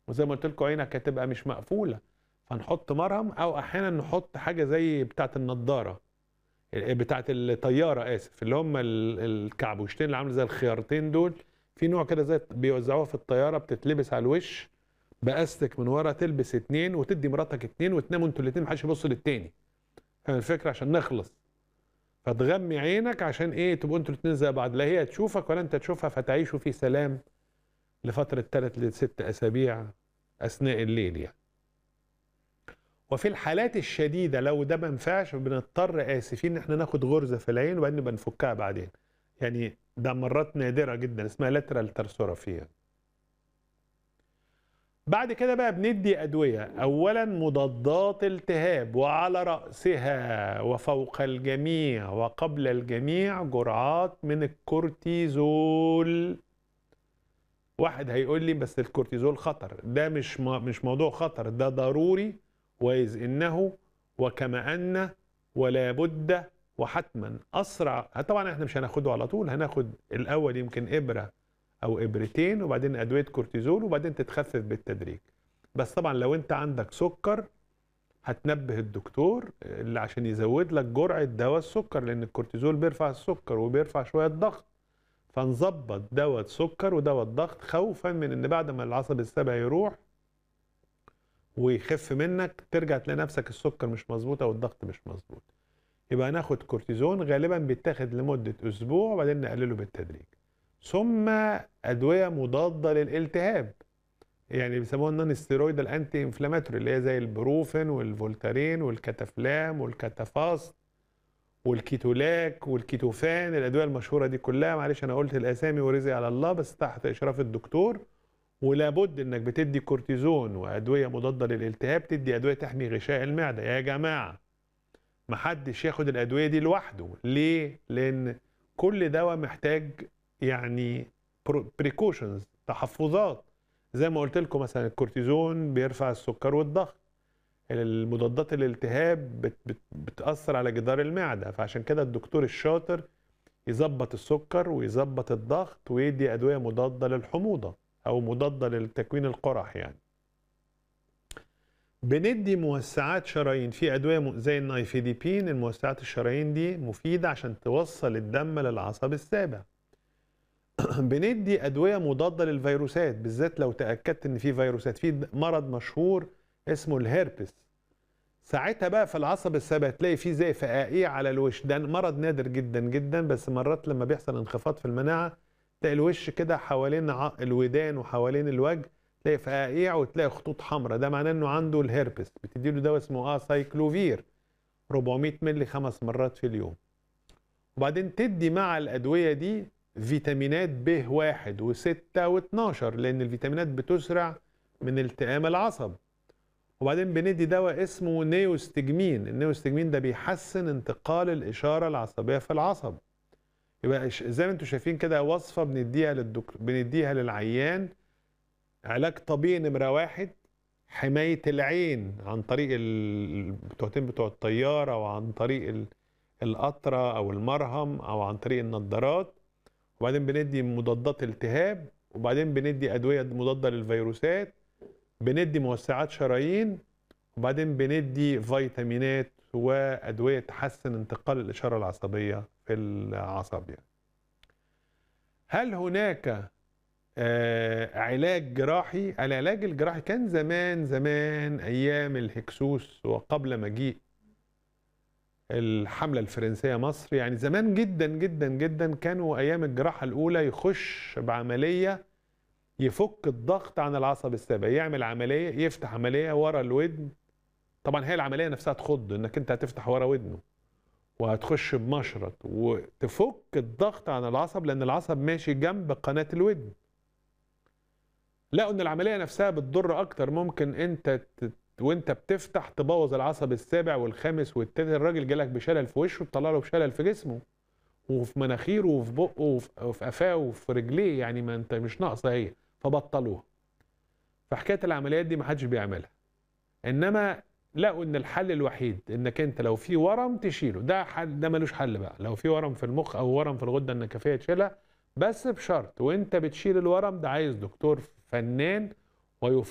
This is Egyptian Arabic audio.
وزي ما قلت لكم عينك هتبقى مش مقفوله فنحط مرهم او احيانا نحط حاجه زي بتاعه النضاره بتاعه الطياره اسف اللي هم ال- الكعبوشتين اللي عامله زي الخيارتين دول في نوع كده زي بيوزعوها في الطياره بتتلبس على الوش باستك من ورا تلبس اتنين وتدي مراتك اتنين وتناموا انتوا الاتنين محدش يبص للتاني فاهم الفكره عشان نخلص فتغمي عينك عشان ايه تبقوا انتوا الاتنين زي بعض لا هي تشوفك ولا انت تشوفها فتعيشوا في سلام لفتره ثلاث لست اسابيع اثناء الليل يعني وفي الحالات الشديده لو ده ما ينفعش بنضطر اسفين ان احنا ناخد غرزه في العين وبعدين نبقى نفكها بعدين يعني ده مرات نادره جدا اسمها لاترال ترسورافيا بعد كده بقى بندي ادويه اولا مضادات التهاب وعلى راسها وفوق الجميع وقبل الجميع جرعات من الكورتيزول واحد هيقول لي بس الكورتيزول خطر ده مش ما مش موضوع خطر ده ضروري وإذ إنه وكما أن ولا بد وحتما أسرع طبعا احنا مش هناخده على طول هناخد الأول يمكن إبرة أو إبرتين وبعدين أدوية كورتيزول وبعدين تتخفف بالتدريج بس طبعا لو أنت عندك سكر هتنبه الدكتور اللي عشان يزود لك جرعة دواء السكر لأن الكورتيزول بيرفع السكر وبيرفع شوية الضغط فنظبط دواء السكر ودواء الضغط خوفا من ان بعد ما العصب السابع يروح ويخف منك ترجع تلاقي نفسك السكر مش مظبوط او الضغط مش مظبوط يبقى ناخد كورتيزون غالبا بيتاخد لمده اسبوع وبعدين نقلله بالتدريج ثم ادويه مضاده للالتهاب يعني بيسموها النون ستيرويد الانتي انفلاماتوري اللي هي زي البروفين والفولتارين والكتافلام والكتافاست والكيتولاك والكيتوفان الادويه المشهوره دي كلها معلش انا قلت الاسامي ورزقي على الله بس تحت اشراف الدكتور ولابد انك بتدي كورتيزون وادويه مضاده للالتهاب تدي ادويه تحمي غشاء المعده يا جماعه محدش ياخد الادويه دي لوحده ليه لان كل دواء محتاج يعني بريكوشنز تحفظات زي ما قلت لكم مثلا الكورتيزون بيرفع السكر والضغط المضادات الالتهاب بت بت بتأثر على جدار المعدة فعشان كده الدكتور الشاطر يظبط السكر ويظبط الضغط ويدي أدوية مضادة للحموضة أو مضادة للتكوين القرح يعني بندي موسعات شرايين في أدوية زي النايفيديبين الموسعات الشرايين دي مفيدة عشان توصل الدم للعصب السابع بندي أدوية مضادة للفيروسات بالذات لو تأكدت إن في فيروسات في مرض مشهور اسمه الهيربس ساعتها بقى في العصب السابع تلاقي فيه زي فقاقيع على الوش ده مرض نادر جدا جدا بس مرات لما بيحصل انخفاض في المناعه تلاقي الوش كده حوالين الودان وحوالين الوجه تلاقي فقاقيع وتلاقي خطوط حمراء ده معناه انه عنده الهيربس بتدي له دواء اسمه اه سايكلوفير 400 مللي خمس مرات في اليوم وبعدين تدي مع الادويه دي فيتامينات ب واحد وستة واتناشر لان الفيتامينات بتسرع من التئام العصب وبعدين بندي دواء اسمه نيوستجمين النيوستجمين ده بيحسن انتقال الإشارة العصبية في العصب يبقى زي ما انتم شايفين كده وصفة بنديها للدكتور بنديها للعيان علاج طبيعي نمرة واحد حماية العين عن طريق البتوعتين بتوع الطيارة وعن طريق القطرة أو المرهم أو عن طريق النضارات وبعدين بندي مضادات التهاب وبعدين بندي أدوية مضادة للفيروسات بندي موسعات شرايين وبعدين بندي فيتامينات وادويه تحسن انتقال الاشاره العصبيه في العصب يعني. هل هناك آه علاج جراحي؟ العلاج الجراحي كان زمان زمان ايام الهكسوس وقبل مجيء الحمله الفرنسيه مصر يعني زمان جدا جدا جدا كانوا ايام الجراحه الاولى يخش بعمليه يفك الضغط عن العصب السابع يعمل عمليه يفتح عمليه ورا الودن طبعا هي العمليه نفسها تخض انك انت هتفتح ورا ودنه وهتخش بمشرط وتفك الضغط عن العصب لان العصب ماشي جنب قناه الودن لقوا ان العمليه نفسها بتضر اكتر ممكن انت ت... وانت بتفتح تبوظ العصب السابع والخامس والتالت الراجل جالك بشلل في وشه وطلع له بشلل في جسمه وفي مناخيره وفي بقه وفي قفاه وفي رجليه يعني ما انت مش ناقصه هي فبطلوها فحكايه العمليات دي ما حدش بيعملها انما لقوا ان الحل الوحيد انك انت لو في ورم تشيله ده حل ده ملوش حل بقى لو في ورم في المخ او ورم في الغده النكفيه تشيلها بس بشرط وانت بتشيل الورم ده عايز دكتور فنان ويفضل